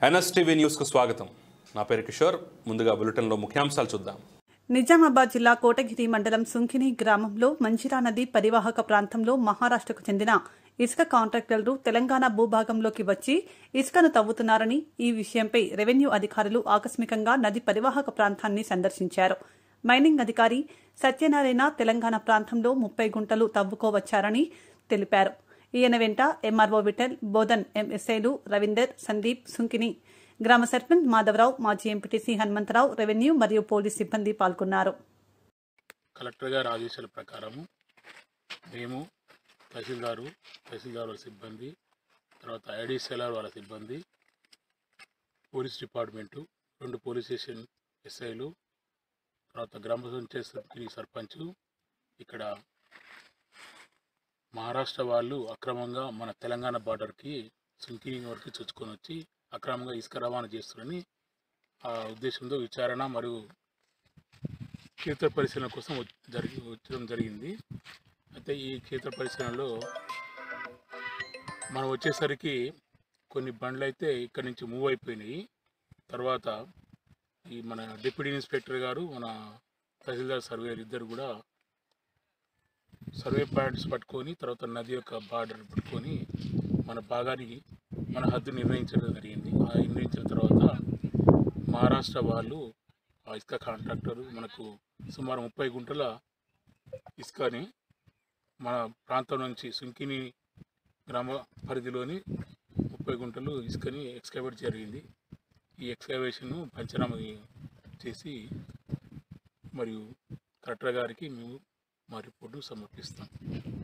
NSTV న్యూస్కు స్వాగతం నా పేరు కిషోర్ ముందుగా బులెటిన్లో ముఖ్యాంశాలు చూద్దాం నిజామాబాద్ జిల్లా కోటగిరి మండలం సుంకిని గ్రామంలో మంజిరా నది పరివాహక ప్రాంతంలో మహారాష్ట్రకు చెందిన ఇసుక కాంట్రాక్టర్లు తెలంగాణ భూభాగంలోకి వచ్చి ఇసుకను తవ్వుతున్నారని ఈ విషయంపై రెవెన్యూ అధికారులు ఆకస్మికంగా నది పరివాహక ప్రాంతాన్ని సందర్శించారు మైనింగ్ అధికారి సత్యనారాయణ తెలంగాణ ప్రాంతంలో ముప్పై గుంటలు తవ్వుకోవచ్చారని తెలిపారు ఈయన వెంట ఎంఆర్ఓ విఠల్ బోధన్ ఎంఎస్ఐలు రవీందర్ సందీప్ సుంకిని గ్రామ సర్పంచ్ మాధవరావు మాజీ ఎంపీటీసీ హనుమంతరావు రెవెన్యూ మరియు పోలీస్ సిబ్బంది పాల్గొన్నారు కలెక్టర్ గారి ఆదేశాల ప్రకారము మేము తహసీల్దారు తహసీల్దార్ వాళ్ళ సిబ్బంది తర్వాత ఐడీసీఎల్ఆర్ వాళ్ళ సిబ్బంది పోలీస్ డిపార్ట్మెంటు రెండు పోలీస్ స్టేషన్ ఎస్ఐలు తర్వాత గ్రామ పంచాయతీ సర్పంచ్ ఇక్కడ మహారాష్ట్ర వాళ్ళు అక్రమంగా మన తెలంగాణ బార్డర్కి సుంకిని వరకు చొచ్చుకొని వచ్చి అక్రమంగా ఇసుక రవాణా చేస్తున్నారని ఆ ఉద్దేశంతో విచారణ మరియు క్షేత్ర పరిశీలన కోసం వ- జరిగి వచ్చడం జరిగింది అయితే ఈ క్షేత్ర పరిశీలనలో మనం వచ్చేసరికి కొన్ని బండ్లు అయితే ఇక్కడి నుంచి మూవ్ అయిపోయినాయి తర్వాత ఈ మన డిప్యూటీ ఇన్స్పెక్టర్ గారు మన తహసీల్దార్ సర్వేయర్ ఇద్దరు కూడా సర్వే పాయింట్స్ పట్టుకొని తర్వాత నది యొక్క బార్డర్ పట్టుకొని మన భాగానికి మన హద్దు నిర్ణయించడం జరిగింది ఆ నిర్ణయించిన తర్వాత మహారాష్ట్ర వాళ్ళు ఆ ఇసుక కాంట్రాక్టర్ మనకు సుమారు ముప్పై గుంటల ఇసుకని మన ప్రాంతం నుంచి సుంకిని గ్రామ పరిధిలోని ముప్పై గుంటలు ఇసుకని ఎక్స్కవేట్ జరిగింది ఈ ఎక్స్కవేషన్ పంచనామా చేసి మరియు కలెక్టర్ గారికి మేము మా రిపోర్టు సమర్పిస్తాం